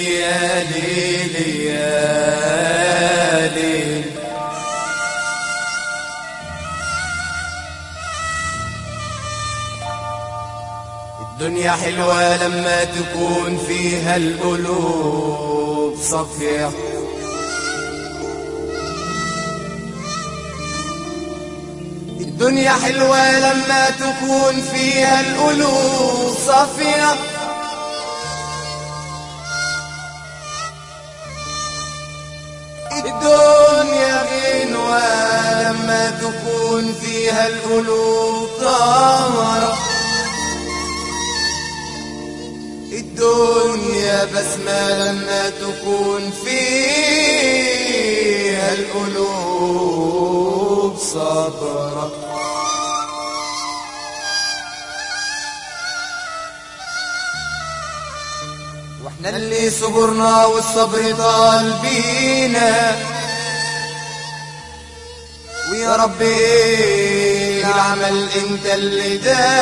يا ليل يا ليل الدنيا حلوة لما تكون فيها القلوب صفية الدنيا حلوة لما تكون فيها القلوب صافية الدنيا غنوة لما تكون فيها القلوب طامرة الدنيا بسمة لما تكون فيها القلوب صبرة واحنا اللي صبرنا والصبر طال بينا ويا ربي العمل انت اللي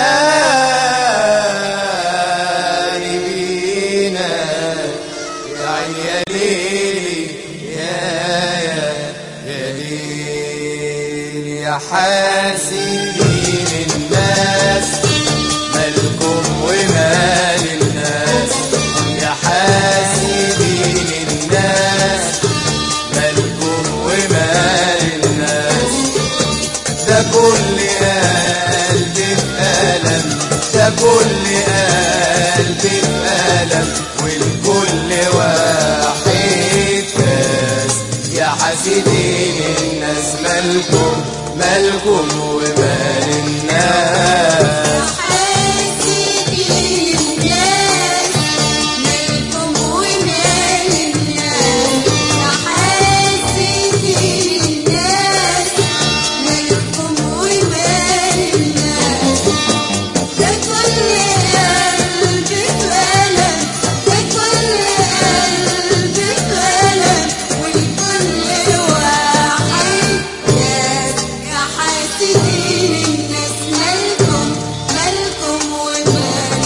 داري بينا يا عين يا ليلي يا يا يا ليلي يا حاسدين الناس مالكم ومال الناس يا حاسدين الناس مالكم ومال الناس ده كل قلب في ألم ده كل قلب في ألم والكل واحد فاس يا حاسدين الناس مالكم مالكم ومال الناس حاسدين الناس مالكم ومال الناس يا حاسدين الناس مالكم ومال الناس ده كل قلب في ألم ده كل قلب في ألم والكل واحد ناس يا حاسدين الناس مالكم مالكم ومال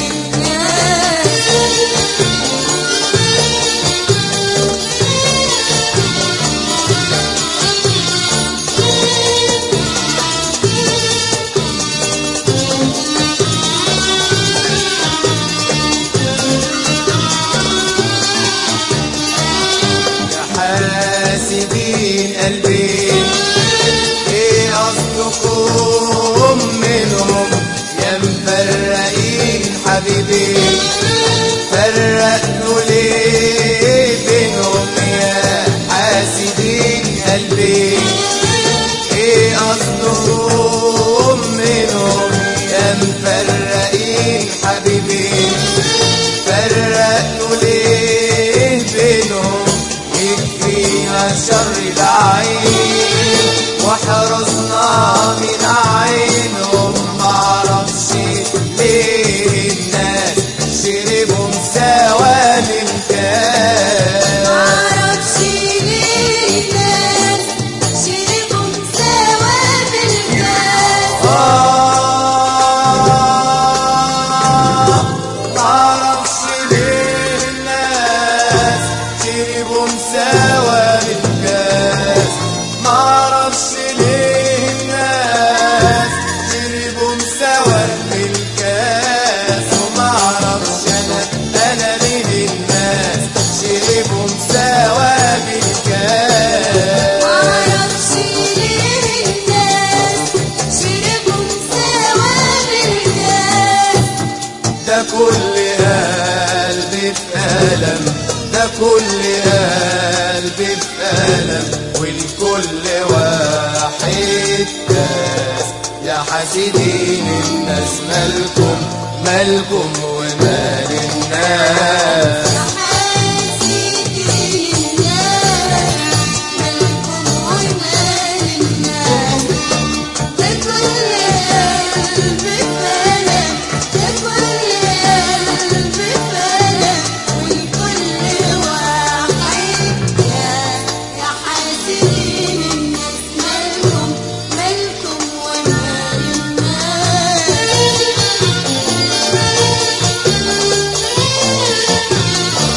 يا حاسدين قلبي ايه قصدكم منهم يا مفرقين حبيبي فرقتوا ليه بينهم يا حاسدين قلبي ايه قصدكم منهم يا مفرقين حبيبي فرقتوا ليه بينهم يكفينا شر العين وحرصنا من عينهم معرفش ليه الناس شربوا مساوى من كاس معرفش ليه الناس شربوا مساوى بالكاس معرفش ليه الناس شربوا مساوى بالكاس معرفش ليه الناس شربوا مساوى بالكاس ومعرفش انا انا مين الناس شربوا مساوى بالكاس معرفش ليه الناس شربوا مساوى بالكاس ده كل قلبي في ألم ده كل قلبي في ألم والكل واحد كاس يا حاسدين الناس مالكم مالكم ومال الناس يا حاسدين الناس مالكم ومال الناس ده كل قلب في ألم ده كل قلب في ألم والكل واحد يا يا حاسدين الناس مالكم مالكم ومال الناس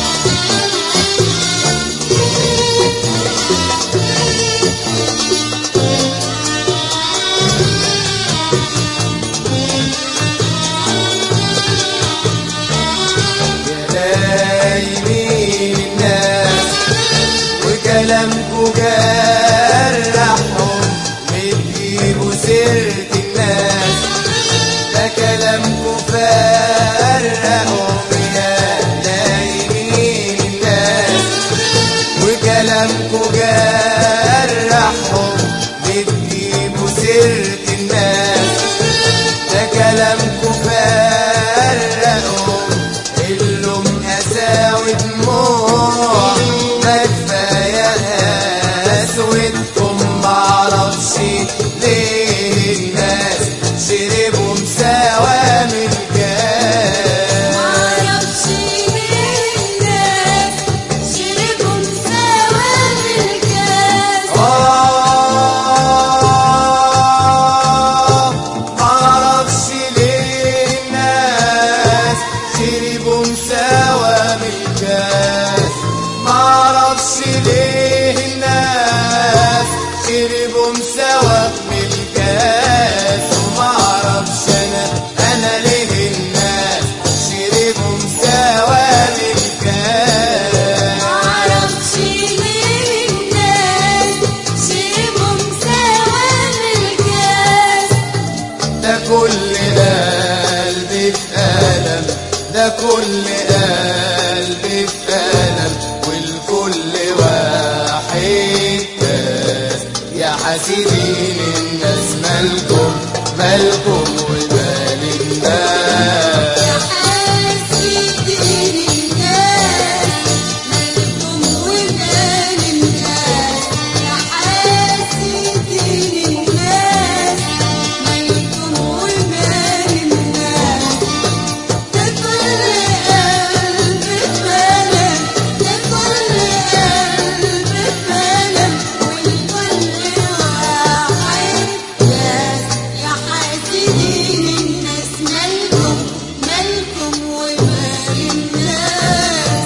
معرفش ليه الناس شربوا سوا من الكاس ومعرفش انا انا ليه الناس شربوا سوا من الكاس معرفش ليه الناس شربوا مساوى من الكاس ده كل قلبي في ألم ده كل قلبي في ألم والكل واحد كاس يا حاسدين الناس مالكم مالكم ومال الناس يا حاسدين الناس مالكم ومال الناس يا حاسدين الناس مالكم ومال الناس ده كل قلب فلم ده كل قلب فلم والكل واحد ناس يا حاسدين الناس مالكم مالكم ومال الناس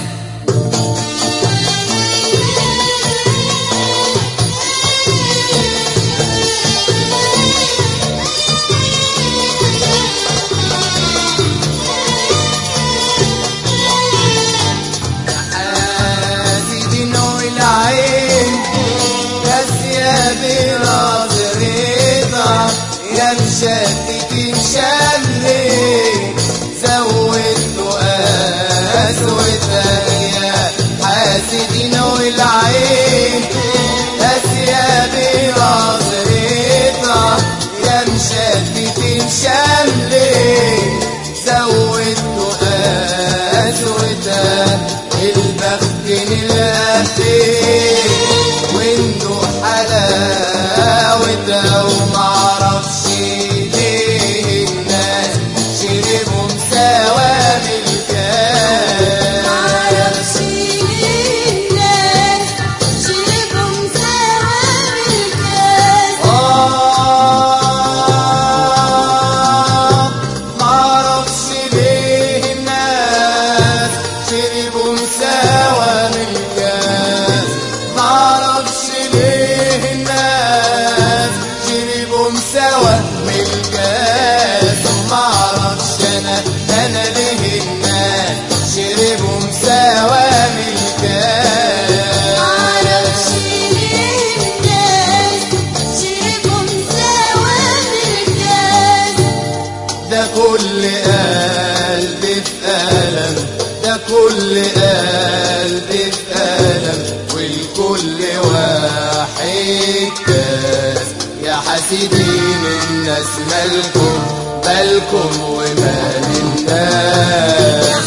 حاسدين والعين قاسية بنظرتها يا مشتتين شملي زودتوا قسوتها يا حاسدين والعين قاسية بنظرتها يا مشتتين شملي زودتوا قسوتها البخت الأخير وانتو حلاوتها ومعرفش ليه الناس شربوا مساوى بالكاس معرفش ليه الناس شربوا مساوى بالكاس آه معرفش ليه الناس شربوا مساوى من الكاس معرفش ليه الناس شربوا مساوى من الكاس ومعرفش انا انا ليه الناس شربوا مساوى من الكاس معرفش ليه الناس شربوا مساوى بالكاس ده كل قلبي في ألم ده كل قلبي في ألم والكل واحد كاس يا حاسدين الناس مالكم بالكم ومال الناس يا